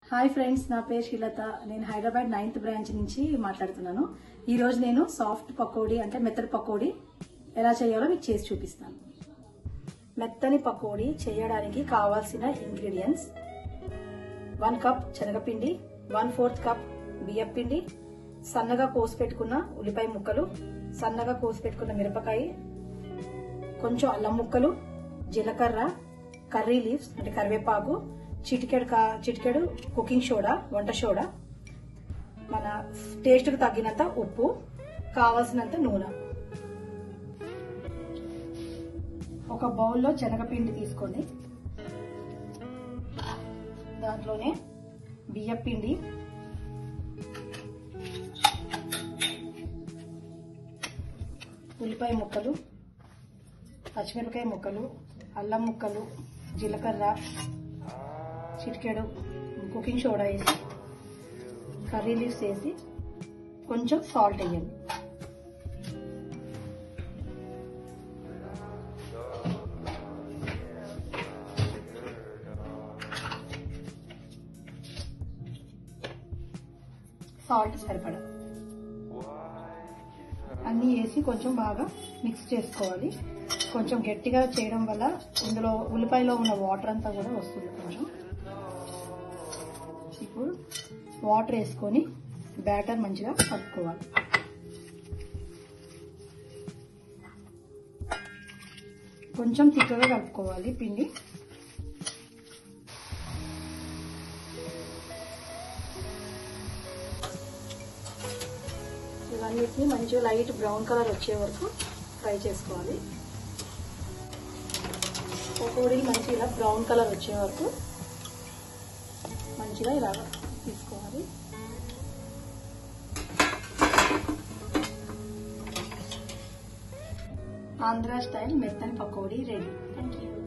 hi friends నా పేరు శ్రీలత నేను హైదరాబాద్ నైన్త్ బ్రాంచ్ నుంచి మాట్లాడుతున్నాను ఈ రోజు నేను సాఫ్ట్ పకోడీ అంటే మెత్తడి పకోడీ ఎలా చేయాలో మీకు చేసి చూపిస్తాను మెత్తని పకోడీ చేయడానికి కావాల్సిన ఇంగ్రీడియంట్స్ వన్ కప్ శనగపిండి వన్ ఫోర్త్ కప్ బియ్యం పిండి సన్నగా కోసి పెట్టుకున్న ఉల్లిపాయ ముక్కలు సన్నగా కోసి పెట్టుకున్న మిరపకాయ కొంచెం అల్లం ముక్కలు జీలకర్ర కర్రీ లీవ్స్ అంటే కరివేపాకు చిటికెడు కా చిటికెడు కుకింగ్ సోడా వంట సోడా మన టేస్ట్కి తగ్గినంత ఉప్పు కావాల్సినంత నూనె ఒక బౌల్లో శనగపిండి తీసుకోండి దాంట్లోనే బియ్యం పిండి ఉల్లిపాయ ముక్కలు పచ్చిమిరపకాయ ముక్కలు అల్లం ముక్కలు జీలకర్ర చిటికెడు కుకింగ్ సోడా వేసి కర్రీ లీవ్స్ వేసి కొంచెం సాల్ట్ వేయండి సాల్ట్ సరిపడా అన్నీ వేసి కొంచెం బాగా మిక్స్ చేసుకోవాలి కొంచెం గట్టిగా చేయడం వల్ల ఇందులో ఉల్లిపాయలో ఉన్న వాటర్ అంతా కూడా వస్తుంది కొంచెం ఇప్పుడు వాటర్ వేసుకొని బ్యాటర్ మంచిగా కలుపుకోవాలి కొంచెం తిక్కగా కలుపుకోవాలి పిండి ఇవన్నిటిని మంచిగా లైట్ బ్రౌన్ కలర్ వచ్చే వరకు ఫ్రై చేసుకోవాలి పకోడీ మంచిగా ఇలా బ్రౌన్ కలర్ వచ్చే వరకు మంచిగా ఇలా తీసుకోవాలి ఆంధ్ర స్టైల్ మెత్తని పకోడీ రెడీ థ్యాంక్ యూ